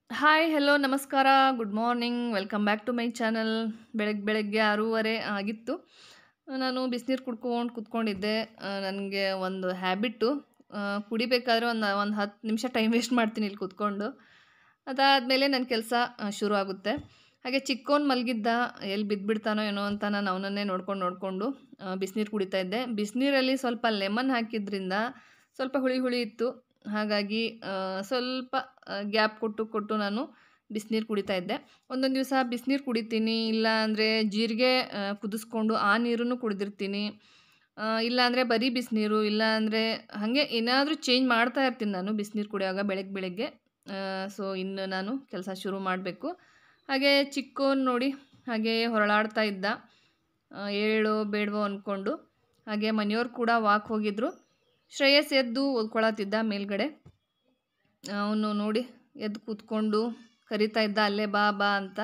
hi hello ನಮಸ್ಕಾರ good morning welcome back to my channel ಬೆಳಗ್ಗೆ ಬೆಳಗ್ಗೆ ಆರೂವರೆ ಆಗಿತ್ತು ನಾನು ಬಿಸಿನೀರು ಕುಡ್ಕೊಂಡು ಕೂತ್ಕೊಂಡಿದ್ದೆ ನನಗೆ ಒಂದು ಹ್ಯಾಬಿಟ್ಟು ಕುಡಿಬೇಕಾದ್ರೆ ಒಂದು ಒಂದು ಹತ್ತು ನಿಮಿಷ ಟೈಮ್ ವೇಸ್ಟ್ ಮಾಡ್ತೀನಿ ಇಲ್ಲಿ ಕೂತ್ಕೊಂಡು ಅದಾದಮೇಲೆ ನನ್ನ ಕೆಲಸ ಶುರು ಆಗುತ್ತೆ ಹಾಗೆ ಚಿಕ್ಕೋನ್ ಮಲಗಿದ್ದ ಎಲ್ಲಿ ಬಿದ್ದುಬಿಡ್ತಾನೋ ಏನೋ ಅಂತ ನಾನು ಅವನನ್ನೇ ನೋಡ್ಕೊಂಡು ನೋಡಿಕೊಂಡು ಬಿಸಿನೀರು ಕುಡಿತಾ ಇದ್ದೆ ಬಿಸಿನೀರಲ್ಲಿ ಸ್ವಲ್ಪ ಲೆಮನ್ ಹಾಕಿದ್ರಿಂದ ಸ್ವಲ್ಪ ಹುಳಿ ಹುಳಿ ಇತ್ತು ಹಾಗಾಗಿ ಆ, ಸ್ವಲ್ಪ ಗ್ಯಾಪ್ ಕೊಟ್ಟು ಕೊಟ್ಟು ನಾನು ಬಿಸಿನೀರು ಕುಡಿತಾ ಇದ್ದೆ ಒಂದೊಂದು ದಿವಸ ಬಿಸಿನೀರು ಕುಡಿತೀನಿ ಇಲ್ಲ ಅಂದರೆ ಜೀರಿಗೆ ಆ, ಕುದಿಸ್ಕೊಂಡು ಆ ನೀರನ್ನು ಕುಡಿದಿರ್ತೀನಿ ಆ, ಇಲ್ಲ ಅಂದರೆ ಬರೀ ಬಿಸಿನೀರು ಇಲ್ಲ ಅಂದರೆ ಹಾಗೆ ಏನಾದರೂ ಚೇಂಜ್ ಮಾಡ್ತಾ ಇರ್ತೀನಿ ನಾನು ಬಿಸಿನೀರು ಕುಡಿಯುವಾಗ ಬೆಳಗ್ಗೆ ಬೆಳಗ್ಗೆ ಸೊ ಇನ್ನು ನಾನು ಕೆಲಸ ಶುರು ಮಾಡಬೇಕು ಹಾಗೆ ಚಿಕ್ಕೋನ್ ನೋಡಿ ಹಾಗೆ ಹೊರಳಾಡ್ತಾ ಇದ್ದ ಆ, ಏಳು ಬೇಡವೋ ಅಂದ್ಕೊಂಡು ಹಾಗೆ ಮನೆಯವ್ರು ಕೂಡ ವಾಕ್ ಹೋಗಿದ್ರು ಶ್ರೇಯಸ್ ಎದ್ದು ಓದ್ಕೊಳತ್ತಿದ್ದ ಮೇಲ್ಗಡೆ ಅವನು ನೋಡಿ ಎದ್ದು ಕೂತ್ಕೊಂಡು ಕರಿತಾ ಇದ್ದ ಅಲ್ಲೇ ಬಾ ಬಾ ಅಂತ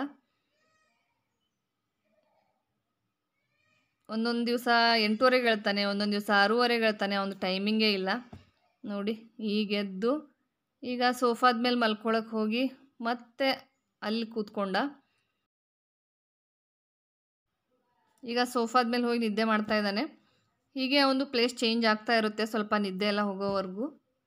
ಒಂದೊಂದು ದಿವಸ ಎಂಟೂವರೆಗೆ ಹೇಳ್ತಾನೆ ಒಂದೊಂದು ದಿವಸ ಆರೂವರೆಗೆ ಹೇಳ್ತಾನೆ ಅವನು ಟೈಮಿಂಗೇ ಇಲ್ಲ ನೋಡಿ ಈಗ ಎದ್ದು ಈಗ ಸೋಫಾದ ಮೇಲೆ ಮಲ್ಕೊಳಕ್ಕೆ ಹೋಗಿ ಮತ್ತೆ ಅಲ್ಲಿ ಕೂತ್ಕೊಂಡ ಈಗ ಸೋಫಾದ ಮೇಲೆ ಹೋಗಿ ನಿದ್ದೆ ಮಾಡ್ತಾ ಇದ್ದಾನೆ ಹೀಗೆ ಒಂದು ಪ್ಲೇಸ್ ಚೇಂಜ್ ಆಗ್ತಾ ಇರುತ್ತೆ ಸ್ವಲ್ಪ ನಿದ್ದೆ ಎಲ್ಲ ಹೋಗೋವರೆಗೂ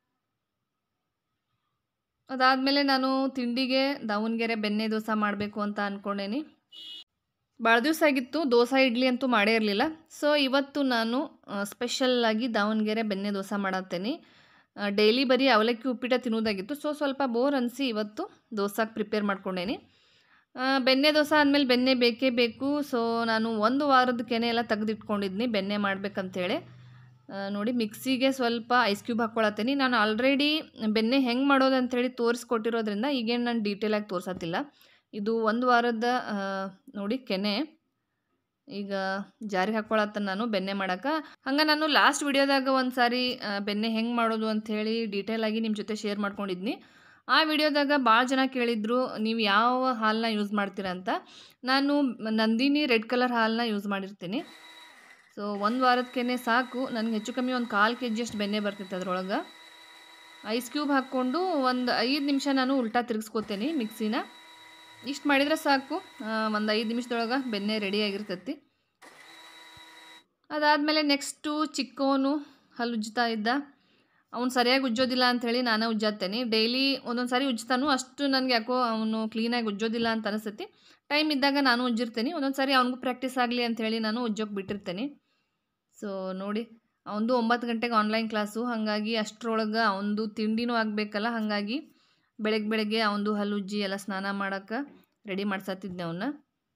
ಅದಾದಮೇಲೆ ನಾನು ತಿಂಡಿಗೆ ದಾವಣಗೆರೆ ಬೆಣ್ಣೆ ದೋಸೆ ಮಾಡಬೇಕು ಅಂತ ಅಂದ್ಕೊಂಡೇನಿ ಭಾಳ ದಿವಸ ಆಗಿತ್ತು ದೋಸೆ ಇಡ್ಲಿ ಅಂತೂ ಮಾಡೇ ಇರಲಿಲ್ಲ ಸೊ ಇವತ್ತು ನಾನು ಸ್ಪೆಷಲ್ಲಾಗಿ ದಾವಣಗೆರೆ ಬೆಣ್ಣೆ ದೋಸೆ ಮಾಡತ್ತೇನೆ ಡೈಲಿ ಬರೀ ಅವಲಕ್ಕಿ ಉಪ್ಪಿಟ್ಟು ತಿನ್ನೋದಾಗಿತ್ತು ಸೊ ಸ್ವಲ್ಪ ಬೋರ್ ಅನಿಸಿ ಇವತ್ತು ದೋಸಾಗೆ ಪ್ರಿಪೇರ್ ಮಾಡ್ಕೊಂಡೇನಿ ಆ, ಬೆಣ್ಣೆ ದೋಸೆ ಆದಮೇಲೆ ಬೆಣ್ಣೆ ಬೇಕೇ ಬೇಕು ಸೊ ನಾನು ಒಂದು ವಾರದ ಕೆನೆ ಎಲ್ಲ ತೆಗೆದಿಟ್ಕೊಂಡಿದ್ನಿ ಬೆಣ್ಣೆ ಮಾಡ್ಬೇಕಂತೇಳಿ ಆ, ನೋಡಿ ಮಿಕ್ಸಿಗೆ ಸ್ವಲ್ಪ ಐಸ್ ಕ್ಯೂಬ್ ಹಾಕ್ಕೊಳತ್ತೀನಿ ನಾನು ಆಲ್ರೆಡಿ ಬೆಣ್ಣೆ ಹೆಂಗೆ ಮಾಡೋದು ಅಂಥೇಳಿ ತೋರಿಸ್ಕೊಟ್ಟಿರೋದ್ರಿಂದ ಈಗೇನು ನಾನು ಡೀಟೇಲಾಗಿ ತೋರ್ಸತ್ತಿಲ್ಲ ಇದು ಒಂದು ವಾರದ ಆ, ನೋಡಿ ಕೆನೆ ಈಗ ಜಾರಿಗೆ ಹಾಕ್ಕೊಳತ್ತ ನಾನು ಬೆಣ್ಣೆ ಮಾಡೋಕೆ ಹಂಗೆ ನಾನು ಲಾಸ್ಟ್ ವಿಡಿಯೋದಾಗ ಒಂದು ಸಾರಿ ಆ, ಬೆಣ್ಣೆ ಹೆಂಗೆ ಮಾಡೋದು ಅಂಥೇಳಿ ಡೀಟೇಲಾಗಿ ನಿಮ್ಮ ಜೊತೆ ಶೇರ್ ಮಾಡ್ಕೊಂಡಿದ್ನಿ ಆ ವಿಡಿಯೋದಾಗ ಭಾಳ ಜನ ಕೇಳಿದ್ರು ನೀವು ಯಾವ ಹಾಲನ್ನ ಯೂಸ್ ಮಾಡ್ತೀರಾ ಅಂತ ನಾನು ನಂದಿನಿ ರೆಡ್ ಕಲರ್ ಹಾಲನ್ನ ಯೂಸ್ ಮಾಡಿರ್ತೀನಿ ಸೊ ಒಂದು ವಾರದಕ್ಕೆ ಸಾಕು ನನಗೆ ಹೆಚ್ಚು ಕಮ್ಮಿ ಒಂದು ಕಾಲು ಕೆ ಜಿಯಷ್ಟು ಬೆಣ್ಣೆ ಬರ್ತಿತ್ತು ಅದ್ರೊಳಗೆ ಐಸ್ ಕ್ಯೂಬ್ ಹಾಕ್ಕೊಂಡು ಒಂದು ಐದು ನಿಮಿಷ ನಾನು ಉಲ್ಟಾ ತಿರುಗಿಸ್ಕೋತೀನಿ ಮಿಕ್ಸಿನ ಇಷ್ಟು ಮಾಡಿದರೆ ಸಾಕು ಒಂದು ಐದು ನಿಮಿಷದೊಳಗೆ ಬೆಣ್ಣೆ ರೆಡಿ ಆಗಿರ್ತೈತಿ ಅದಾದಮೇಲೆ ನೆಕ್ಸ್ಟು ಚಿಕ್ಕವನು ಹಲ್ಲು ಉಜ್ಜ್ತಾ ಇದ್ದ ಅವ್ನು ಸರಿಯಾಗಿ ಉಜ್ಜೋದಿಲ್ಲ ಅಂಥೇಳಿ ನಾನೇ ಉಜ್ಜತ್ತೇನೆ ಡೈಲಿ ಒಂದೊಂದು ಸಾರಿ ಉಜ್ತಾನು ಅಷ್ಟು ನನಗೆ ಯಾಕೋ ಅವನು ಕ್ಲೀನಾಗಿ ಉಜ್ಜೋದಿಲ್ಲ ಅಂತ ಅನಿಸ್ತೈತಿ ಟೈಮ್ ಇದ್ದಾಗ ನಾನು ಉಜ್ಜಿರ್ತೀನಿ ಒಂದೊಂದು ಸಾರಿ ಅವ್ನಿಗೂ ಪ್ರಾಕ್ಟೀಸ್ ಆಗಲಿ ಅಂಥೇಳಿ ನಾನು ಉಜ್ಜೋಕೆ ಬಿಟ್ಟಿರ್ತೇನೆ ಸೊ ನೋಡಿ ಅವನದು ಒಂಬತ್ತು ಗಂಟೆಗೆ ಆನ್ಲೈನ್ ಕ್ಲಾಸು ಹಾಗಾಗಿ ಅಷ್ಟರೊಳಗೆ ಅವನದು ತಿಂಡಿನೂ ಆಗಬೇಕಲ್ಲ ಹಾಗಾಗಿ ಬೆಳಗ್ಗೆ ಬೆಳಗ್ಗೆ ಅವನದು ಹಲ್ಲು ಉಜ್ಜಿ ಎಲ್ಲ ಸ್ನಾನ ಮಾಡೋಕ್ಕೆ ರೆಡಿ ಮಾಡ್ಸತ್ತಿದ್ದೆ ಅವನ್ನ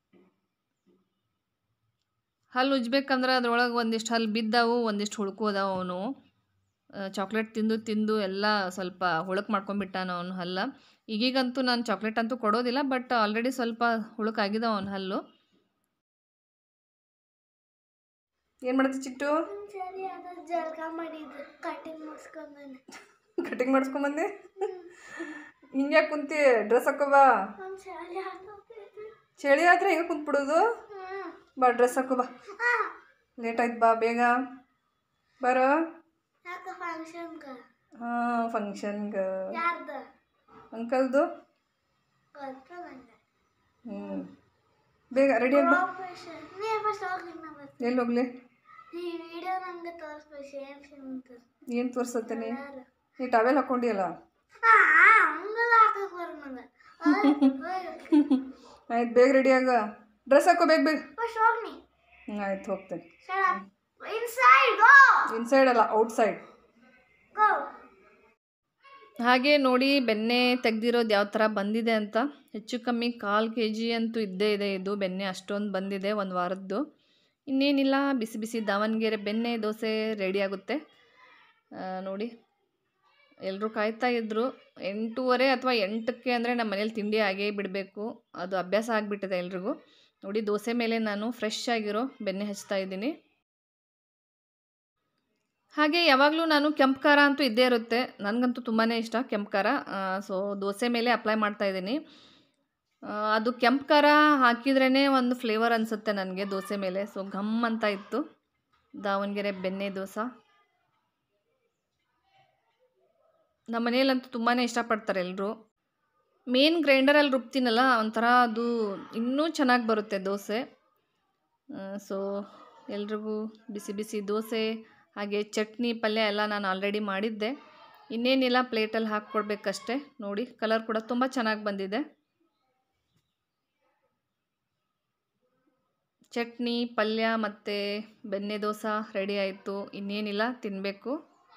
ಹಲ್ಲು ಉಜ್ಬೇಕಂದ್ರೆ ಅದ್ರೊಳಗೆ ಒಂದಿಷ್ಟು ಹಲ್ಲು ಬಿದ್ದಾವು ಒಂದಿಷ್ಟು ಹುಳ್ಕೋದಾವು ಅವನು ಚಾಕ್ಲೇಟ್ ತಿಂದು ತಿಂದು ಎಲ್ಲ ಸ್ವಲ್ಪ ಹುಳಕ್ ಮಾಡ್ಕೊಂಡ್ಬಿಟ್ಟಾನ ಅವನು ಹಲ್ಲ ಈಗೀಗಂತೂ ನಾನು ಚಾಕ್ಲೇಟ್ ಅಂತೂ ಕೊಡೋದಿಲ್ಲ ಬಟ್ ಆಲ್ರೆಡಿ ಸ್ವಲ್ಪ ಹುಳುಕಾಗಿದಾವ ಅವನ ಹಲ್ಲು ಏನು ಮಾಡುತ್ತೆ ಚಿಟ್ಟು ಸರಿ ಅದು ಜಳಕ ಮಾಡಿದ್ದು ಕಟಿಂಗ್ ಮಾಡಿಸ್ಕೊಂಬಂದೆ ಕಟಿಂಗ್ ಮಾಡಿಸ್ಕೊಂಬಂದೆ ಹಿಂಗೆ ಕುಂತಿ ಡ್ರೆಸ್ ಹಾಕೋಬಾ ಒಂದು ಶಾಲೆ ಹಾಕೋಬೇಕು ಚಳಿ ಆದರೆ ಹೆಂಗೆ ಕುಂತ್ಬಿಡೋದು ಬಾ ಡ್ರೆಸ್ ಹಾಕೋ ಬಾ ಲೇಟ್ ಆಯ್ತು ಬಾ ಬೇಗ ಬರೋ ಯಾಕೆ ಫಂಕ್ಷನ್ಗೆ ಹಾಂ ಫಂಕ್ಷನ್ಗೆ ಯಾರ್ದು ಅಂಕಲ್ದು ಗೊತ್ತು ನಂಗೆ ಹ್ಞೂ ಬೇಗ ರೆಡಿ ಆಗಿ ಬಾ ಫಂಕ್ಷನ್ ನೀ ಫಸ್ಟ್ ಹೋಗಿ ನಮಗೆ ಎಲ್ಲಿ ಹೋಗ್ಲಿ ಈ ವಿಡಿಯೋ ನಂಗೆ ತೋರಿಸ್ಬೇಕು ಸೇಮ್ ಸೇಮ್ ಅಂತ ಏನು ತೋರಿಸತ್ತೇನೆ ಯಾರು ನೀ ಟವೆಲ್ ಹಾಕೊಂಡಿಯಲ್ಲ ಆ ಹಂಗೆಲ್ಲ ಹಾಕಕ್ಕೆ ಬರ ನಂಗೆ ಆಯ್ತು ಬೇಗ ರೆಡಿ ಆಗ ಡ್ರೆಸ್ ಹಾಕೋ ಬೇಗ ಬೇಗ ಫಸ್ಟ್ ಹೋಗಿ ಹ್ಞೂ ಆಯ್ತು ಹೋಗ್ತೇನೆ ಇನ್ಸೈಡ್ ಗೋ ಇನ್ಸೈಡ್ ಅಲ್ಲ ಔಟ್ಸೈಡ್ ಗೋ ಹಾಗೆ ನೋಡಿ ಬೆಣ್ಣೆ ತೆಗ್ದಿರೋದು ಯಾವ ಥರ ಬಂದಿದೆ ಅಂತ ಹೆಚ್ಚು ಕಮ್ಮಿ ಕಾಲು ಕೆ ಜಿ ಅಂತೂ ಇದ್ದೇ ಇದೆ ಇದು ಬೆಣ್ಣೆ ಅಷ್ಟೊಂದು ಬಂದಿದೆ ಒಂದು ವಾರದ್ದು ಇನ್ನೇನಿಲ್ಲ ಬಿಸಿ ಬಿಸಿ ದಾವಣಗೆರೆ ಬೆಣ್ಣೆ ದೋಸೆ ರೆಡಿ ಆಗುತ್ತೆ ಆ, ನೋಡಿ ಎಲ್ಲರೂ ಕಾಯ್ತಾ ಇದ್ದರು ಎಂಟೂವರೆ ಅಥವಾ ಎಂಟಕ್ಕೆ ಅಂದರೆ ನಮ್ಮ ಮನೇಲಿ ತಿಂಡಿ ಆಗೇ ಬಿಡಬೇಕು ಅದು ಅಭ್ಯಾಸ ಆಗಿಬಿಟ್ಟಿದೆ ಎಲ್ರಿಗೂ ನೋಡಿ ದೋಸೆ ಮೇಲೆ ನಾನು ಫ್ರೆಶ್ ಆಗಿರೋ ಬೆಣ್ಣೆ ಹಚ್ತಾ ಇದ್ದೀನಿ ಹಾಗೆ ಯಾವಾಗಲೂ ನಾನು ಕೆಂಪು ಖಾರ ಅಂತೂ ಇದ್ದೇ ಇರುತ್ತೆ ನನಗಂತೂ ತುಂಬಾ ಇಷ್ಟ ಕೆಂಪು ಖಾರ ಸೊ ದೋಸೆ ಮೇಲೆ ಅಪ್ಲೈ ಮಾಡ್ತಾ ಇದ್ದೀನಿ ಆ, ಅದು ಕೆಂಪು ಖಾರ ಹಾಕಿದ್ರೇ ಒಂದು ಫ್ಲೇವರ್ ಅನಿಸುತ್ತೆ ನನಗೆ ದೋಸೆ ಮೇಲೆ ಸೊ ಘಮ್ ಅಂತ ಇತ್ತು ದಾವಣಗೆರೆ ಬೆಣ್ಣೆ ದೋಸೆ ನಮ್ಮ ಮನೆಯಲ್ಲಂತೂ ತುಂಬಾ ಇಷ್ಟಪಡ್ತಾರೆ ಎಲ್ಲರೂ ಮೇನ್ ಗ್ರೈಂಡರಲ್ಲಿ ರುಬ್ತೀನಲ್ಲ ಒಂಥರ ಅದು ಇನ್ನೂ ಚೆನ್ನಾಗಿ ಬರುತ್ತೆ ದೋಸೆ ಸೊ ಎಲ್ರಿಗೂ ಬಿಸಿ ಬಿಸಿ ದೋಸೆ ಹಾಗೆ ಚಟ್ನಿ ಪಲ್ಯ ಎಲ್ಲ ನಾನು ಆಲ್ರೆಡಿ ಮಾಡಿದ್ದೆ ಇನ್ನೇನಿಲ್ಲ ಪ್ಲೇಟಲ್ಲಿ ಹಾಕ್ಕೊಡ್ಬೇಕಷ್ಟೆ ನೋಡಿ ಕಲರ್ ಕೂಡ ತುಂಬ ಚೆನ್ನಾಗಿ ಬಂದಿದೆ ಚಟ್ನಿ ಪಲ್ಯ ಮತ್ತು ಬೆಣ್ಣೆ ದೋಸೆ ರೆಡಿ ಆಯಿತು ಇನ್ನೇನಿಲ್ಲ ತಿನ್ನಬೇಕು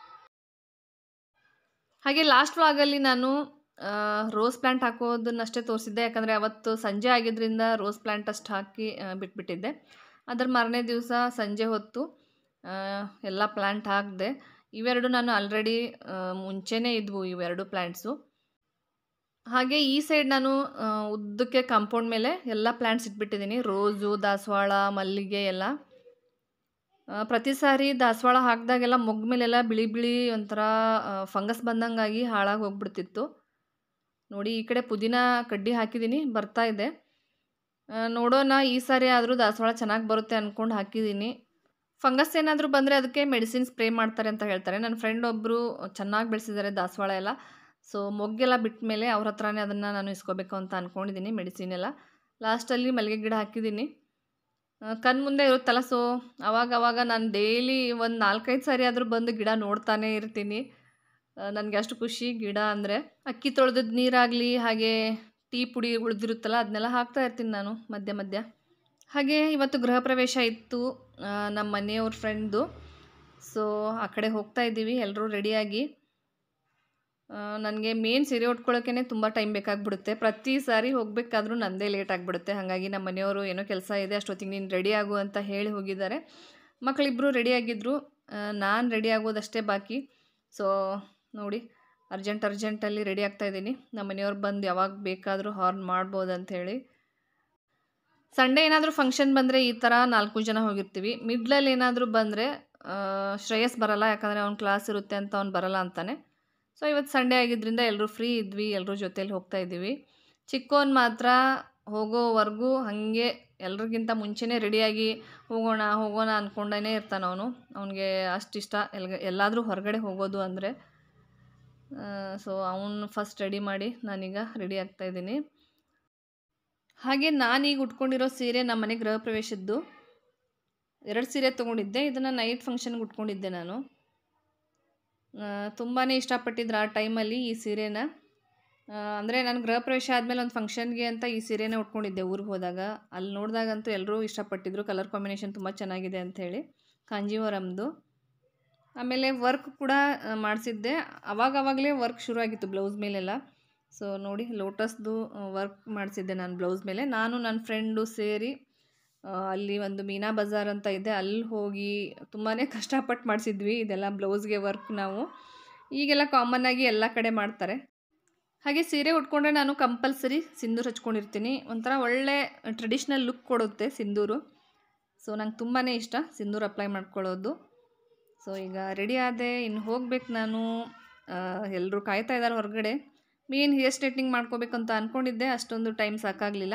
ಹಾಗೆ ಲಾಸ್ಟ್ ವ್ಲಾಗಲ್ಲಿ ನಾನು ರೋಸ್ ಪ್ಲ್ಯಾಂಟ್ ಹಾಕೋದನ್ನಷ್ಟೇ ತೋರಿಸಿದ್ದೆ ಯಾಕಂದರೆ ಅವತ್ತು ಸಂಜೆ ಆಗಿದ್ದರಿಂದ ರೋಸ್ ಪ್ಲ್ಯಾಂಟ್ ಅಷ್ಟು ಹಾಕಿ ಆ, ಬಿಟ್ಬಿಟ್ಟಿದ್ದೆ ಅದರ ಮಾರನೇ ದಿವಸ ಸಂಜೆ ಹೊತ್ತು ಆ, ಎಲ್ಲ ಪ್ಲ್ಯಾಂಟ್ ಹಾಕಿದೆ ಇವೆರಡು ನಾನು ಆಲ್ರೆಡಿ ಮುಂಚೆನೇ ಇದ್ವು ಇವೆರಡು ಪ್ಲ್ಯಾಂಟ್ಸು ಹಾಗೆ ಈ ಸೈಡ್ ನಾನು ಆ, ಉದ್ದಕ್ಕೆ ಕಾಂಪೌಂಡ್ ಮೇಲೆ ಎಲ್ಲ ಪ್ಲ್ಯಾಂಟ್ಸ್ ಇಟ್ಬಿಟ್ಟಿದ್ದೀನಿ ರೋಸು ದಾಸವಾಳ ಮಲ್ಲಿಗೆ ಎಲ್ಲ ಆ, ಪ್ರತಿ ಸಾರಿ ದಾಸವಾಳ ಹಾಕಿದಾಗೆಲ್ಲ ಮೊಗ್ಗ ಮೇಲೆಲ್ಲ ಬಿಳಿ ಬಿಳಿ ಒಂಥರ ಫಂಗಸ್ ಬಂದಂಗಾಗಿ ಹಾಳಾಗಿ ಹೋಗ್ಬಿಡ್ತಿತ್ತು ನೋಡಿ ಈ ಕಡೆ ಪುದೀನ ಕಡ್ಡಿ ಹಾಕಿದ್ದೀನಿ ಬರ್ತಾ ಇದೆ ಆ, ನೋಡೋಣ ಈ ಸಾರಿ ಆದರೂ ದಾಸವಾಳ ಚೆನ್ನಾಗಿ ಬರುತ್ತೆ ಅಂದ್ಕೊಂಡು ಹಾಕಿದ್ದೀನಿ ಫಂಗಸ್ ಏನಾದರೂ ಬಂದರೆ ಅದಕ್ಕೆ ಮೆಡಿಸಿನ್ ಸ್ಪ್ರೇ ಮಾಡ್ತಾರೆ ಅಂತ ಹೇಳ್ತಾರೆ ನನ್ನ ಫ್ರೆಂಡ್ ಒಬ್ಬರು ಚೆನ್ನಾಗಿ ಬೆಳೆಸಿದ್ದಾರೆ ದಾಸವಾಳ ಎಲ್ಲ ಸೊ ಮೊಗ್ಗೆಲ್ಲ ಬಿಟ್ಟ ಮೇಲೆ ಅವ್ರ ಹತ್ರನೇ ಅದನ್ನು ನಾನು ಇಸ್ಕೋಬೇಕು ಅಂತ ಅಂದ್ಕೊಂಡಿದ್ದೀನಿ ಮೆಡಿಸಿನ್ ಎಲ್ಲ ಲಾಸ್ಟಲ್ಲಿ ಮಲ್ಲಿಗೆ ಗಿಡ ಹಾಕಿದ್ದೀನಿ ಕಣ್ಣು ಮುಂದೆ ಇರುತ್ತಲ್ಲ ಸೊ ಅವಾಗ ಅವಾಗ ನಾನು ಡೈಲಿ ಒಂದು ನಾಲ್ಕೈದು ಸಾರಿ ಆದರೂ ಬಂದು ಗಿಡ ನೋಡ್ತಾನೆ ಇರ್ತೀನಿ ನನಗೆ ಅಷ್ಟು ಖುಷಿ ಗಿಡ ಅಂದರೆ ಅಕ್ಕಿ ತೊಳೆದದ್ದು ನೀರಾಗಲಿ ಹಾಗೆ ಟೀ ಪುಡಿ ಉಳಿದಿರುತ್ತಲ್ಲ ಅದನ್ನೆಲ್ಲ ಹಾಕ್ತಾ ಇರ್ತೀನಿ ನಾನು ಮಧ್ಯ ಮಧ್ಯ ಹಾಗೆ ಇವತ್ತು ಗೃಹ ಪ್ರವೇಶ ಇತ್ತು ಆ, ನಮ್ಮ ಮನೆಯವ್ರ ಫ್ರೆಂಡ್ದು ಸೊ ಆ ಕಡೆ ಹೋಗ್ತಾ ಇದ್ದೀವಿ ಎಲ್ಲರೂ ರೆಡಿಯಾಗಿ ನನಗೆ ಮೇನ್ ಸೀರೆ ಉಟ್ಕೊಳ್ಳೋಕೆ ತುಂಬ ಟೈಮ್ ಬೇಕಾಗ್ಬಿಡುತ್ತೆ ಪ್ರತಿ ಸಾರಿ ಹೋಗಬೇಕಾದ್ರೂ ನನ್ನದೇ ಲೇಟ್ ಆಗಿಬಿಡುತ್ತೆ ಹಾಗಾಗಿ ನಮ್ಮ ಮನೆಯವರು ಏನೋ ಕೆಲಸ ಇದೆ ಅಷ್ಟೊತ್ತಿಗೆ ನೀನು ರೆಡಿ ಆಗು ಅಂತ ಹೇಳಿ ಹೋಗಿದ್ದಾರೆ ಮಕ್ಕಳಿಬ್ಬರು ರೆಡಿಯಾಗಿದ್ದರು ನಾನು ರೆಡಿ ಆಗೋದಷ್ಟೇ ಬಾಕಿ ಸೊ ನೋಡಿ ಅರ್ಜೆಂಟ್ ಅರ್ಜೆಂಟಲ್ಲಿ ರೆಡಿ ಆಗ್ತಾ ಇದ್ದೀನಿ ನಮ್ಮ ಮನೆಯವ್ರು ಬಂದು ಯಾವಾಗ ಬೇಕಾದರೂ ಹಾರ್ನ್ ಮಾಡ್ಬೋದು ಅಂಥೇಳಿ ಸಂಡೇ ಏನಾದರೂ ಫಂಕ್ಷನ್ ಬಂದರೆ ಈ ಥರ ನಾಲ್ಕು ಜನ ಹೋಗಿರ್ತೀವಿ ಮಿಡ್ಲಲ್ಲಿ ಏನಾದರೂ ಬಂದರೆ ಶ್ರೇಯಸ್ ಬರಲ್ಲ ಯಾಕಂದರೆ ಅವ್ನ ಕ್ಲಾಸ್ ಇರುತ್ತೆ ಅಂತ ಅವ್ನು ಬರಲ್ಲ ಅಂತಾನೆ ಸೊ ಇವತ್ತು ಸಂಡೇ ಆಗಿದ್ದರಿಂದ ಎಲ್ಲರೂ ಫ್ರೀ ಇದ್ವಿ ಎಲ್ಲರೂ ಜೊತೇಲಿ ಹೋಗ್ತಾ ಇದ್ದೀವಿ ಚಿಕ್ಕೋನ್ ಮಾತ್ರ ಹೋಗೋವರೆಗೂ ಹಾಗೆ ಎಲ್ರಿಗಿಂತ ಮುಂಚೆನೇ ರೆಡಿಯಾಗಿ ಹೋಗೋಣ ಹೋಗೋಣ ಅಂದ್ಕೊಂಡೇ ಇರ್ತಾನೆ ಅವನು ಅವನಿಗೆ ಅಷ್ಟಿಷ್ಟ ಎಲ್ಗ ಎಲ್ಲಾದರೂ ಹೊರಗಡೆ ಹೋಗೋದು ಅಂದರೆ ಸೊ ಅವನು ಫಸ್ಟ್ ರೆಡಿ ಮಾಡಿ ನಾನೀಗ ರೆಡಿ ಆಗ್ತಾ ಇದ್ದೀನಿ ಹಾಗೆ ನಾನೀಗ ಉಟ್ಕೊಂಡಿರೋ ಸೀರೆ ನಮ್ಮ ಮನೆ ಗೃಹ ಪ್ರವೇಶದ್ದು ಎರಡು ಸೀರೆ ತೊಗೊಂಡಿದ್ದೆ ಇದನ್ನು ನೈಟ್ ಫಂಕ್ಷನ್ಗೆ ಉಟ್ಕೊಂಡಿದ್ದೆ ನಾನು ತುಂಬಾ ಇಷ್ಟಪಟ್ಟಿದ್ರು ಆ ಟೈಮಲ್ಲಿ ಈ ಸೀರೆನ ಅಂದರೆ ನಾನು ಗೃಹ ಪ್ರವೇಶ ಆದಮೇಲೆ ಒಂದು ಫಂಕ್ಷನ್ಗೆ ಅಂತ ಈ ಸೀರೆನ ಉಟ್ಕೊಂಡಿದ್ದೆ ಊರಿಗೆ ಹೋದಾಗ ಅಲ್ಲಿ ನೋಡಿದಾಗಂತೂ ಎಲ್ಲರೂ ಇಷ್ಟಪಟ್ಟಿದ್ರು ಕಲರ್ ಕಾಂಬಿನೇಷನ್ ತುಂಬ ಚೆನ್ನಾಗಿದೆ ಅಂಥೇಳಿ ಕಾಂಜೀವರಮ್ದು ಆಮೇಲೆ ವರ್ಕ್ ಕೂಡ ಮಾಡಿಸಿದ್ದೆ ಅವಾಗ ಅವಾಗಲೇ ವರ್ಕ್ ಶುರು ಆಗಿತ್ತು ಬ್ಲೌಸ್ ಮೇಲೆಲ್ಲ ಸೊ ನೋಡಿ ಲೋಟಸ್ದು ವರ್ಕ್ ಮಾಡಿಸಿದ್ದೆ ನಾನು ಬ್ಲೌಸ್ ಮೇಲೆ ನಾನು ನನ್ನ ಫ್ರೆಂಡು ಸೇರಿ ಆ, ಅಲ್ಲಿ ಒಂದು ಮೀನಾ ಬಜಾರ್ ಅಂತ ಇದೆ ಅಲ್ಲಿ ಹೋಗಿ ತುಂಬಾ ಕಷ್ಟಪಟ್ಟು ಮಾಡಿಸಿದ್ವಿ ಇದೆಲ್ಲ ಬ್ಲೌಸ್ಗೆ ವರ್ಕ್ ನಾವು ಈಗೆಲ್ಲ ಕಾಮನ್ ಆಗಿ ಎಲ್ಲ ಕಡೆ ಮಾಡ್ತಾರೆ ಹಾಗೆ ಸೀರೆ ಉಟ್ಕೊಂಡ್ರೆ ನಾನು ಕಂಪಲ್ಸರಿ ಸಿಂದೂರು ಹಚ್ಕೊಂಡಿರ್ತೀನಿ ಒಂಥರ ಒಳ್ಳೆ ಟ್ರೆಡಿಷ್ನಲ್ ಲುಕ್ ಕೊಡುತ್ತೆ ಸಿಂದೂರು ಸೊ ನಂಗೆ ತುಂಬಾ ಇಷ್ಟ ಸಿಂದೂರು ಅಪ್ಲೈ ಮಾಡ್ಕೊಳ್ಳೋದು ಸೊ ಈಗ ರೆಡಿ ಆದೆ ಇನ್ನು ಹೋಗ್ಬೇಕು ನಾನು ಎಲ್ಲರೂ ಕಾಯ್ತಾ ಇದ್ದಾರೆ ಹೊರಗಡೆ ಮೇನ್ ಹೇರ್ ಸ್ಟ್ರೇಟ್ನಿಂಗ್ ಮಾಡ್ಕೋಬೇಕು ಅಂತ ಅಂದ್ಕೊಂಡಿದ್ದೆ ಅಷ್ಟೊಂದು ಟೈಮ್ ಸಾಕಾಗಲಿಲ್ಲ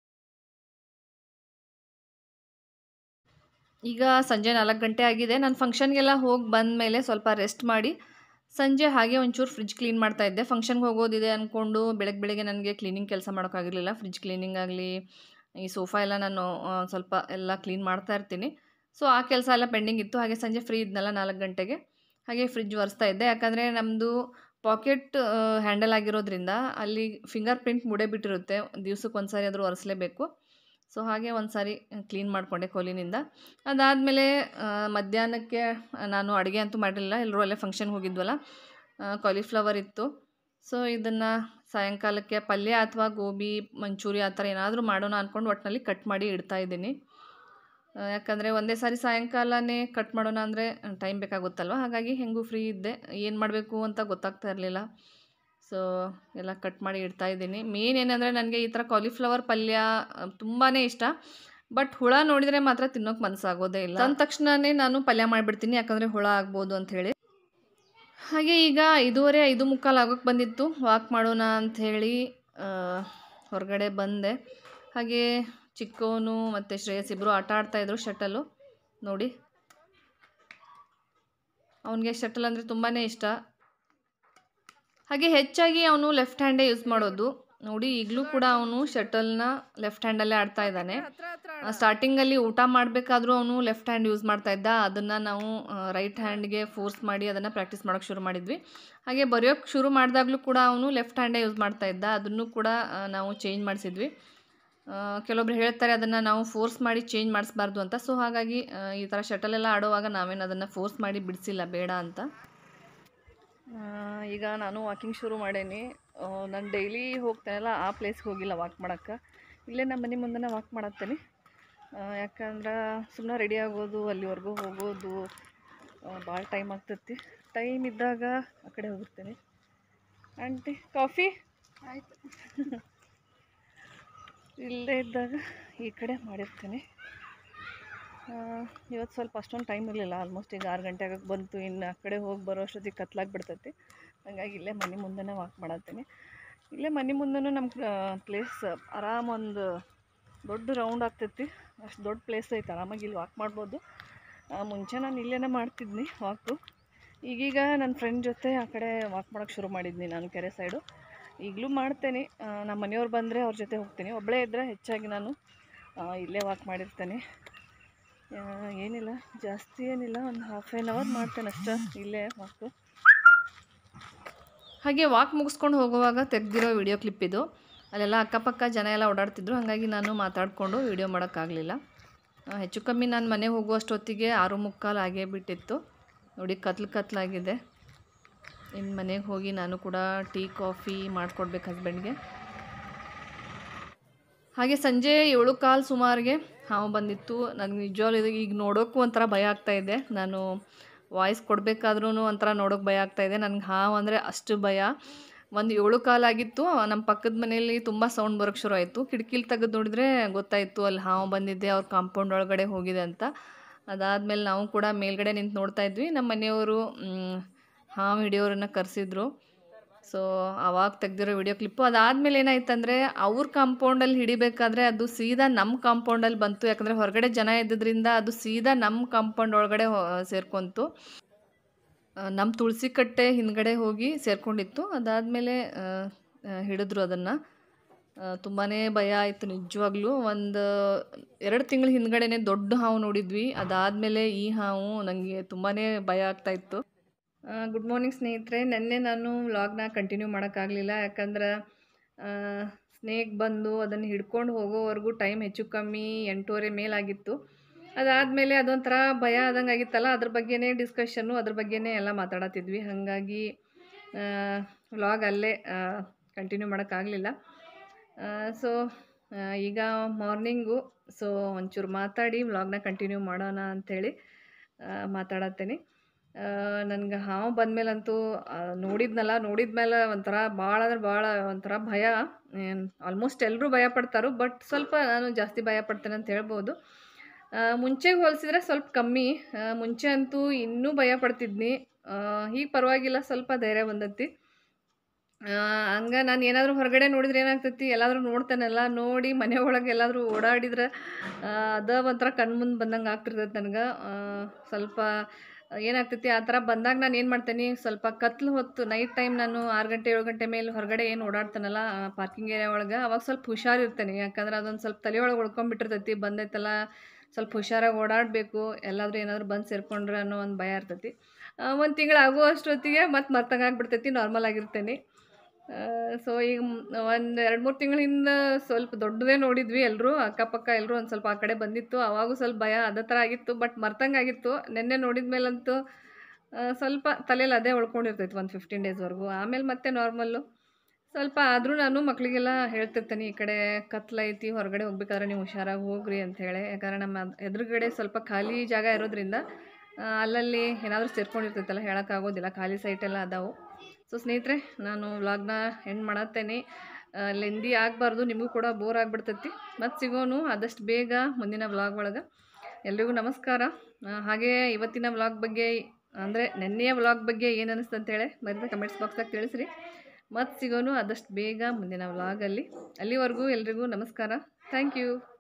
ಈಗ ಸಂಜೆ ನಾಲ್ಕು ಗಂಟೆ ಆಗಿದೆ ನಾನು ಫಂಕ್ಷನ್ಗೆಲ್ಲ ಹೋಗಿ ಬಂದ ಮೇಲೆ ಸ್ವಲ್ಪ ರೆಸ್ಟ್ ಮಾಡಿ ಸಂಜೆ ಹಾಗೆ ಒಂಚೂರು ಫ್ರಿಜ್ ಕ್ಲೀನ್ ಮಾಡ್ತಾ ಇದ್ದೆ ಫಂಕ್ಷನ್ಗೆ ಹೋಗೋದಿದೆ ಅಂದ್ಕೊಂಡು ಬೆಳಗ್ಗೆ ಬೆಳಗ್ಗೆ ನನಗೆ ಕ್ಲೀನಿಂಗ್ ಕೆಲಸ ಮಾಡೋಕ್ಕಾಗಿರಲಿಲ್ಲ ಫ್ರಿಜ್ ಕ್ಲೀನಿಂಗ್ ಆಗಲಿ ಈ ಸೋಫಾ ಎಲ್ಲ ನಾನು ಆ, ಸ್ವಲ್ಪ ಎಲ್ಲ ಕ್ಲೀನ್ ಮಾಡ್ತಾ ಇರ್ತೀನಿ ಸೊ ಆ ಕೆಲಸ ಎಲ್ಲ ಪೆಂಡಿಂಗ್ ಇತ್ತು ಹಾಗೆ ಸಂಜೆ ಫ್ರೀ ಇದ್ನಲ್ಲ ನಾಲ್ಕು ಗಂಟೆಗೆ ಹಾಗೆ ಫ್ರಿಜ್ ಒರೆಸ್ತಾ ಇದ್ದೆ ಯಾಕಂದರೆ ನಮ್ಮದು ಪಾಕೆಟ್ ಹ್ಯಾಂಡಲ್ ಆಗಿರೋದ್ರಿಂದ ಅಲ್ಲಿ ಫಿಂಗರ್ ಪ್ರಿಂಟ್ ಮುಡೆ ಬಿಟ್ಟಿರುತ್ತೆ ದಿವ್ಸಕ್ಕೆ ಒಂದು ಸಾರಿ ಆದರೂ ಒರೆಸಲೇಬೇಕು ಸೊ ಹಾಗೆ ಒಂದು ಸಾರಿ ಕ್ಲೀನ್ ಮಾಡಿಕೊಂಡೆ ಕೋಲಿನಿಂದ ಅದಾದಮೇಲೆ ಮಧ್ಯಾಹ್ನಕ್ಕೆ ನಾನು ಅಡುಗೆ ಅಂತೂ ಮಾಡಿರಲಿಲ್ಲ ಎಲ್ಲರೂ ಅಲ್ಲೇ ಫಂಕ್ಷನ್ಗೆ ಹೋಗಿದ್ವಲ್ಲ ಕಾಲಿಫ್ಲವರ್ ಇತ್ತು ಸೊ ಇದನ್ನು ಸಾಯಂಕಾಲಕ್ಕೆ ಪಲ್ಯ ಅಥವಾ ಗೋಬಿ ಮಂಚೂರಿ ಆ ಥರ ಏನಾದರೂ ಮಾಡೋಣ ಅಂದ್ಕೊಂಡು ಒಟ್ಟಿನಲ್ಲಿ ಕಟ್ ಮಾಡಿ ಇಡ್ತಾ ಇದ್ದೀನಿ ಆ, ಯಾಕಂದರೆ ಒಂದೇ ಸಾರಿ ಸಾಯಂಕಾಲನೇ ಕಟ್ ಮಾಡೋಣ ಅಂದರೆ ಟೈಮ್ ಬೇಕಾಗುತ್ತಲ್ವ ಹಾಗಾಗಿ ಹೆಂಗೂ ಫ್ರೀ ಇದ್ದೆ ಏನು ಮಾಡಬೇಕು ಅಂತ ಗೊತ್ತಾಗ್ತಾ ಇರಲಿಲ್ಲ ಸೊ ಎಲ್ಲ ಕಟ್ ಮಾಡಿ ಇಡ್ತಾ ಇದ್ದೀನಿ ಮೇನ್ ಏನಂದರೆ ನನಗೆ ಈ ಥರ ಕಾಲಿಫ್ಲವರ್ ಪಲ್ಯ ತುಂಬಾ ಇಷ್ಟ ಬಟ್ ಹುಳ ನೋಡಿದರೆ ಮಾತ್ರ ತಿನ್ನೋಕೆ ಮನಸ್ಸಾಗೋದೇ ಇಲ್ಲ ಅಂದ ತಕ್ಷಣವೇ ನಾನು ಪಲ್ಯ ಮಾಡಿಬಿಡ್ತೀನಿ ಯಾಕಂದರೆ ಹುಳ ಆಗ್ಬೋದು ಅಂಥೇಳಿ ಹಾಗೆ ಈಗ ಐದೂವರೆ ಐದು ಮುಕ್ಕಾಲು ಆಗೋಕ್ಕೆ ಬಂದಿತ್ತು ವಾಕ್ ಮಾಡೋಣ ಅಂಥೇಳಿ ಹೊರಗಡೆ ಬಂದೆ ಹಾಗೆ ಚಿಕ್ಕವನು ಮತ್ತು ಶ್ರೇಯಸ್ ಇಬ್ಬರು ಆಟ ಆಡ್ತಾಯಿದ್ರು ಶಟಲು ನೋಡಿ ಅವನಿಗೆ ಶಟಲ್ ಅಂದರೆ ತುಂಬಾ ಇಷ್ಟ ಹಾಗೆ ಹೆಚ್ಚಾಗಿ ಅವನು ಲೆಫ್ಟ್ ಹ್ಯಾಂಡೇ ಯೂಸ್ ಮಾಡೋದು ನೋಡಿ ಈಗಲೂ ಕೂಡ ಅವನು ಶಟಲ್ನ ಲೆಫ್ಟ್ ಹ್ಯಾಂಡಲ್ಲೇ ಆಡ್ತಾ ಇದ್ದಾನೆ ಸ್ಟಾರ್ಟಿಂಗಲ್ಲಿ ಊಟ ಮಾಡಬೇಕಾದ್ರೂ ಅವನು ಲೆಫ್ಟ್ ಹ್ಯಾಂಡ್ ಯೂಸ್ ಮಾಡ್ತಾ ಇದ್ದ ಅದನ್ನು ನಾವು ರೈಟ್ ಹ್ಯಾಂಡ್ಗೆ ಫೋರ್ಸ್ ಮಾಡಿ ಅದನ್ನು ಪ್ರಾಕ್ಟೀಸ್ ಮಾಡೋಕ್ಕೆ ಶುರು ಮಾಡಿದ್ವಿ ಹಾಗೆ ಬರೆಯೋಕ್ಕೆ ಶುರು ಮಾಡಿದಾಗಲೂ ಕೂಡ ಅವನು ಲೆಫ್ಟ್ ಹ್ಯಾಂಡೇ ಯೂಸ್ ಮಾಡ್ತಾ ಇದ್ದ ಅದನ್ನು ಕೂಡ ಆ, ನಾವು ಚೇಂಜ್ ಮಾಡಿಸಿದ್ವಿ ಕೆಲವೊಬ್ರು ಹೇಳ್ತಾರೆ ಅದನ್ನು ನಾವು ಫೋರ್ಸ್ ಮಾಡಿ ಚೇಂಜ್ ಮಾಡಿಸ್ಬಾರ್ದು ಅಂತ ಸೊ ಹಾಗಾಗಿ ಆ, ಈ ಥರ ಶಟಲೆಲ್ಲ ಆಡುವಾಗ ನಾವೇನು ಅದನ್ನು ಫೋರ್ಸ್ ಮಾಡಿ ಬಿಡಿಸಿಲ್ಲ ಬೇಡ ಅಂತ ಆ, ಈಗ ನಾನು ವಾಕಿಂಗ್ ಶುರು ಮಾಡೇನಿ ನಾನು ಡೈಲಿ ಹೋಗ್ತೇನಲ್ಲ ಆ ಪ್ಲೇಸ್ಗೆ ಹೋಗಿಲ್ಲ ವಾಕ್ ಮಾಡೋಕ್ಕೆ ಇಲ್ಲೇ ನಮ್ಮ ಮನೆ ಮುಂದೆ ವಾಕ್ ಮಾಡತ್ತೇನೆ ಯಾಕಂದ್ರೆ ಸುಮ್ಮನೆ ರೆಡಿ ಆಗೋದು ಅಲ್ಲಿವರೆಗೂ ಹೋಗೋದು ಭಾಳ ಟೈಮ್ ಆಗ್ತೈತಿ ಟೈಮ್ ಇದ್ದಾಗ ಆ ಕಡೆ ಹೋಗಿರ್ತೇನೆ ಆಂಟಿ ಕಾಫಿ ಆಯ್ತು ಇಲ್ಲದೇ ಇದ್ದಾಗ ಈ ಕಡೆ ಮಾಡಿರ್ತೀನಿ ಇವತ್ತು ಸ್ವಲ್ಪ ಅಷ್ಟೊಂದು ಟೈಮ್ ಇರಲಿಲ್ಲ ಆಲ್ಮೋಸ್ಟ್ ಈಗ ಆರು ಗಂಟೆ ಆಗಕ್ಕೆ ಬಂತು ಇನ್ನು ಆ ಕಡೆ ಹೋಗಿ ಬರೋ ಅಷ್ಟೊತ್ತಿಗೆ ಕತ್ಲಾಗಿ ಬಿಡ್ತೈತಿ ಹಾಗಾಗಿ ಇಲ್ಲೇ ಮನೆ ಮುಂದೆನೇ ವಾಕ್ ಮಾಡತ್ತೀನಿ ಇಲ್ಲೇ ಮನೆ ಮುಂದೆನೂ ನಮ್ಮ ಪ್ಲೇಸ್ ಆರಾಮ ಒಂದು ದೊಡ್ಡ ರೌಂಡ್ ಆಗ್ತೈತಿ ಅಷ್ಟು ದೊಡ್ಡ ಪ್ಲೇಸ್ ಐತೆ ಆರಾಮಾಗಿ ಇಲ್ಲಿ ವಾಕ್ ಮಾಡ್ಬೋದು ಆ, ಮುಂಚೆ ನಾನು ಇಲ್ಲೇನೇ ಮಾಡ್ತಿದ್ನಿ ವಾಕು ಈಗೀಗ ನನ್ನ ಫ್ರೆಂಡ್ ಜೊತೆ ಆ ಕಡೆ ವಾಕ್ ಮಾಡೋಕ್ಕೆ ಶುರು ಮಾಡಿದ್ನಿ ನಾನು ಕೆರೆ ಸೈಡು ಈಗಲೂ ಮಾಡ್ತೇನೆ ಆ, ನಮ್ಮ ಮನೆಯವ್ರು ಬಂದರೆ ಅವ್ರ ಜೊತೆ ಹೋಗ್ತೀನಿ ಒಬ್ಬಳೇ ಇದ್ದರೆ ಹೆಚ್ಚಾಗಿ ನಾನು ಆ, ಇಲ್ಲೇ ವಾಕ್ ಮಾಡಿರ್ತೇನೆ ಆ, ಏನಿಲ್ಲ ಜಾಸ್ತಿ ಏನಿಲ್ಲ ಒಂದು ಹಾಫ್ ಆ್ಯನ್ ಅವರ್ ಮಾಡ್ತೇನೆ ಅಷ್ಟೇ ಇಲ್ಲೇ ವಾಕು ಹಾಗೆ ವಾಕ್ ಮುಗಿಸ್ಕೊಂಡು ಹೋಗುವಾಗ ತೆಗೆದಿರೋ ವಿಡಿಯೋ ಕ್ಲಿಪ್ ಇದು ಅಲ್ಲೆಲ್ಲ ಅಕ್ಕಪಕ್ಕ ಜನ ಎಲ್ಲ ಓಡಾಡ್ತಿದ್ರು ಹಾಗಾಗಿ ನಾನು ಮಾತಾಡಿಕೊಂಡು ವಿಡಿಯೋ ಮಾಡೋಕ್ಕಾಗಲಿಲ್ಲ ಹೆಚ್ಚು ಕಮ್ಮಿ ನಾನು ಮನೆಗೆ ಹೋಗುವಷ್ಟೊತ್ತಿಗೆ ಆರು ಮುಕ್ಕಾಲು ಆಗೇ ಬಿಟ್ಟಿತ್ತು ನೋಡಿ ಕತ್ಲು ಕತ್ಲಾಗಿದೆ ಇನ್ನು ಮನೆಗೆ ಹೋಗಿ ನಾನು ಕೂಡ ಟೀ ಕಾಫಿ ಮಾಡಿಕೊಡ್ಬೇಕು ಹಸ್ಬೆಂಡ್ಗೆ ಹಾಗೆ ಸಂಜೆ ಏಳು ಕಾಲು ಸುಮಾರಿಗೆ ಹಾವು ಬಂದಿತ್ತು ನನಗೆ ನಿಜವಾಗ್ಲೂ ಇದು ಈಗ ನೋಡೋಕ್ಕೂ ಒಂಥರ ಭಯ ಆಗ್ತಾ ಇದೆ ನಾನು ವಾಯ್ಸ್ ಕೊಡಬೇಕಾದ್ರೂ ಒಂಥರ ನೋಡೋಕೆ ಭಯ ಆಗ್ತಾ ಇದೆ ನನಗೆ ಹಾವು ಅಂದರೆ ಅಷ್ಟು ಭಯ ಒಂದು ಏಳು ಕಾಲಾಗಿತ್ತು ನಮ್ಮ ಪಕ್ಕದ ಮನೆಯಲ್ಲಿ ತುಂಬ ಸೌಂಡ್ ಬರೋಕ್ಕೆ ಶುರು ಆಯಿತು ಕಿಟಕಿಲಿ ತೆಗೆದು ನೋಡಿದ್ರೆ ಗೊತ್ತಾಯಿತು ಅಲ್ಲಿ ಹಾವು ಬಂದಿದ್ದೆ ಅವ್ರ ಕಾಂಪೌಂಡ್ ಒಳಗಡೆ ಹೋಗಿದೆ ಅಂತ ಅದಾದಮೇಲೆ ನಾವು ಕೂಡ ಮೇಲ್ಗಡೆ ನಿಂತು ನೋಡ್ತಾ ಇದ್ವಿ ನಮ್ಮ ಮನೆಯವರು ಮ್, ಹಾವು ಹಿಡಿಯೋರನ್ನ ಕರೆಸಿದ್ರು ಸೊ ಅವಾಗ ತೆಗ್ದಿರೋ ವಿಡಿಯೋ ಕ್ಲಿಪ್ಪು ಅದಾದಮೇಲೆ ಏನಾಯ್ತಂದರೆ ಅವ್ರ ಕಾಂಪೌಂಡಲ್ಲಿ ಹಿಡಿಬೇಕಾದ್ರೆ ಅದು ಸೀದಾ ನಮ್ಮ ಕಾಂಪೌಂಡಲ್ಲಿ ಬಂತು ಯಾಕಂದರೆ ಹೊರಗಡೆ ಜನ ಇದ್ದಿದ್ದರಿಂದ ಅದು ಸೀದಾ ನಮ್ಮ ಕಾಂಪೌಂಡ್ ಒಳಗಡೆ ಹೊ- ಸೇರ್ಕೊಂತು ನಮ್ಮ ತುಳಸಿ ಕಟ್ಟೆ ಹಿಂದ್ಗಡೆ ಹೋಗಿ ಸೇರ್ಕೊಂಡಿತ್ತು ಅದಾದಮೇಲೆ ಹಿಡಿದ್ರು ಅದನ್ನು ತುಂಬಾ ಭಯ ಆಯಿತು ನಿಜವಾಗ್ಲೂ ಒಂದು ಎರಡು ತಿಂಗಳ ಹಿಂದ್ಗಡೆನೆ ದೊಡ್ಡ ಹಾವು ನೋಡಿದ್ವಿ ಅದಾದಮೇಲೆ ಈ ಹಾವು ನನಗೆ ತುಂಬಾ ಭಯ ಆಗ್ತಾಯಿತ್ತು ಗುಡ್ ಮಾರ್ನಿಂಗ್ ಸ್ನೇಹಿತರೆ ನಿನ್ನೆ ನಾನು ವ್ಲಾಗ್ನ ಕಂಟಿನ್ಯೂ ಮಾಡೋಕ್ಕಾಗಲಿಲ್ಲ ಯಾಕಂದ್ರೆ ಸ್ನೇಕ್ ಬಂದು ಅದನ್ನು ಹಿಡ್ಕೊಂಡು ಹೋಗೋವರೆಗೂ ಟೈಮ್ ಹೆಚ್ಚು ಕಮ್ಮಿ ಎಂಟೂವರೆ ಮೇಲಾಗಿತ್ತು ಅದಾದಮೇಲೆ ಅದೊಂಥರ ಭಯ ಆದಂಗೆ ಆಗಿತ್ತಲ್ಲ ಅದ್ರ ಬಗ್ಗೆನೇ ಡಿಸ್ಕಷನ್ನು ಅದ್ರ ಬಗ್ಗೆನೇ ಎಲ್ಲ ಮಾತಾಡತ್ತಿದ್ವಿ ಹಾಗಾಗಿ ವ್ಲಾಗ್ ಅಲ್ಲೇ ಕಂಟಿನ್ಯೂ ಮಾಡೋಕ್ಕಾಗಲಿಲ್ಲ ಸೊ ಈಗ ಮಾರ್ನಿಂಗು ಸೊ ಒಂಚೂರು ಮಾತಾಡಿ ವ್ಲಾಗ್ನ ಕಂಟಿನ್ಯೂ ಮಾಡೋಣ ಅಂಥೇಳಿ ಮಾತಾಡತ್ತೇನೆ ನನಗೆ ಹಾವು ಬಂದಮೇಲಂತೂ ನೋಡಿದ್ನಲ್ಲ ನೋಡಿದ್ಮೇಲೆ ಒಂಥರ ಭಾಳ ಅಂದ್ರೆ ಭಾಳ ಒಂಥರ ಭಯ ಆಲ್ಮೋಸ್ಟ್ ಎಲ್ಲರೂ ಭಯ ಪಡ್ತಾರೋ ಬಟ್ ಸ್ವಲ್ಪ ನಾನು ಜಾಸ್ತಿ ಭಯ ಪಡ್ತೇನೆ ಅಂತ ಹೇಳ್ಬೋದು ಮುಂಚೆಗೆ ಹೋಲಿಸಿದ್ರೆ ಸ್ವಲ್ಪ ಕಮ್ಮಿ ಆ, ಮುಂಚೆ ಅಂತೂ ಇನ್ನೂ ಭಯ ಪಡ್ತಿದ್ನಿ ಈಗ ಪರವಾಗಿಲ್ಲ ಸ್ವಲ್ಪ ಧೈರ್ಯ ಬಂದೈತಿ ಹಂಗೆ ನಾನು ಏನಾದರೂ ಹೊರಗಡೆ ನೋಡಿದ್ರೆ ಏನಾಗ್ತೈತಿ ಎಲ್ಲಾದರೂ ನೋಡ್ತೇನಲ್ಲ ನೋಡಿ ಮನೆ ಒಳಗೆ ಎಲ್ಲಾದರೂ ಓಡಾಡಿದ್ರೆ ಆ, ಅದ ಒಂಥರ ಕಣ್ಮುಂದೆ ಬಂದಂಗೆ ಆಗ್ತಿರ್ತೈತೆ ನನಗೆ ಸ್ವಲ್ಪ ಏನಾಗ್ತೈತಿ ಆ ಥರ ಬಂದಾಗ ನಾನು ಏನು ಮಾಡ್ತೇನೆ ಸ್ವಲ್ಪ ಕತ್ಲು ಹೊತ್ತು ನೈಟ್ ಟೈಮ್ ನಾನು ಆರು ಗಂಟೆ ಏಳು ಗಂಟೆ ಮೇಲೆ ಹೊರಗಡೆ ಏನು ಓಡಾಡ್ತಾನಲ್ಲ ಪಾರ್ಕಿಂಗ್ ಏರಿಯಾ ಒಳಗೆ ಅವಾಗ ಸ್ವಲ್ಪ ಹುಷಾರಿರ್ತೇನೆ ಯಾಕಂದ್ರೆ ಅದೊಂದು ಸ್ವಲ್ಪ ತಲೆಯೊಳಗೆ ಉಳ್ಕೊಂಬಿಟ್ಟಿರ್ತೈತಿ ಬಂದೈತಲ್ಲ ಸ್ವಲ್ಪ ಹುಷಾರಾಗಿ ಓಡಾಡಬೇಕು ಎಲ್ಲಾದರೂ ಏನಾದರೂ ಬಂದು ಸೇರ್ಕೊಂಡ್ರೆ ಅನ್ನೋ ಒಂದು ಭಯ ಇರ್ತೈತಿ ಒಂದು ತಿಂಗಳು ಆಗೋ ಅಷ್ಟೊತ್ತಿಗೆ ಮತ್ತೆ ಮರ್ತಂಗಾಗ್ಬಿಡ್ತೈತಿ ನಾರ್ಮಲ್ ಆಗಿರ್ತೇನೆ ಸೊ ಈಗ ಒಂದು ಎರಡು ಮೂರು ತಿಂಗಳ ಹಿಂದೆ ಸ್ವಲ್ಪ ದೊಡ್ಡದೇ ನೋಡಿದ್ವಿ ಎಲ್ಲರೂ ಅಕ್ಕಪಕ್ಕ ಎಲ್ಲರೂ ಒಂದು ಸ್ವಲ್ಪ ಆ ಕಡೆ ಬಂದಿತ್ತು ಅವಾಗೂ ಸ್ವಲ್ಪ ಭಯ ಅದೇ ಥರ ಆಗಿತ್ತು ಬಟ್ ಮರ್ತಂಗಾಗಿತ್ತು ನಿನ್ನೆ ನೋಡಿದ ಮೇಲಂತೂ ಆ, ಸ್ವಲ್ಪ ತಲೆಯಲ್ಲಿ ಅದೇ ಉಳ್ಕೊಂಡಿರ್ತೈತಿ ಒಂದು ಫಿಫ್ಟೀನ್ ಡೇಸ್ವರೆಗೂ ಆಮೇಲೆ ಮತ್ತೆ ನಾರ್ಮಲ್ಲು ಸ್ವಲ್ಪ ಆದರೂ ನಾನು ಮಕ್ಕಳಿಗೆಲ್ಲ ಹೇಳ್ತಿರ್ತೇನೆ ಈ ಕಡೆ ಕತ್ಲೈತಿ ಹೊರಗಡೆ ಹೋಗ್ಬೇಕಾದ್ರೆ ನೀವು ಹುಷಾರಾಗಿ ಹೋಗ್ರಿ ಅಂತ ಹೇಳಿ ಯಾಕಂದ್ರೆ ನಮ್ಮ ಎದುರುಗಡೆ ಸ್ವಲ್ಪ ಖಾಲಿ ಜಾಗ ಇರೋದ್ರಿಂದ ಆ, ಅಲ್ಲಲ್ಲಿ ಏನಾದರೂ ಸೇರ್ಕೊಂಡಿರ್ತೈತಲ್ಲ ಹೇಳೋಕ್ಕಾಗೋದಿಲ್ಲ ಖಾಲಿ ಸೈಟೆಲ್ಲ ಅದಾವು ಸೊ ಸ್ನೇಹಿತರೆ ನಾನು ವ್ಲಾಗ್ನ ಎಂಡ್ ಮಾಡತ್ತೇನೆ ಲೆಂದಿ ಆಗಬಾರ್ದು ನಿಮಗೂ ಕೂಡ ಬೋರ್ ಆಗಿಬಿಡ್ತೈತಿ ಮತ್ತು ಸಿಗೋನು ಆದಷ್ಟು ಬೇಗ ಮುಂದಿನ ವ್ಲಾಗ್ ಒಳಗೆ ಎಲ್ರಿಗೂ ನಮಸ್ಕಾರ ಆ, ಹಾಗೆ ಇವತ್ತಿನ ವ್ಲಾಗ್ ಬಗ್ಗೆ ಅಂದರೆ ನೆನ್ನೆಯ ವ್ಲಾಗ್ ಬಗ್ಗೆ ಏನು ಅನಿಸ್ತು ಅಂತೇಳಿ ಮರಿದ ಕಮೆಂಟ್ಸ್ ಬಾಕ್ಸ್ದಾಗ ತಿಳಿಸ್ರಿ ಮತ್ತು ಸಿಗೋನು ಆದಷ್ಟು ಬೇಗ ಮುಂದಿನ ವ್ಲಾಗಲ್ಲಿ ಅಲ್ಲಿವರೆಗೂ ಎಲ್ರಿಗೂ ನಮಸ್ಕಾರ ಥ್ಯಾಂಕ್ ಯು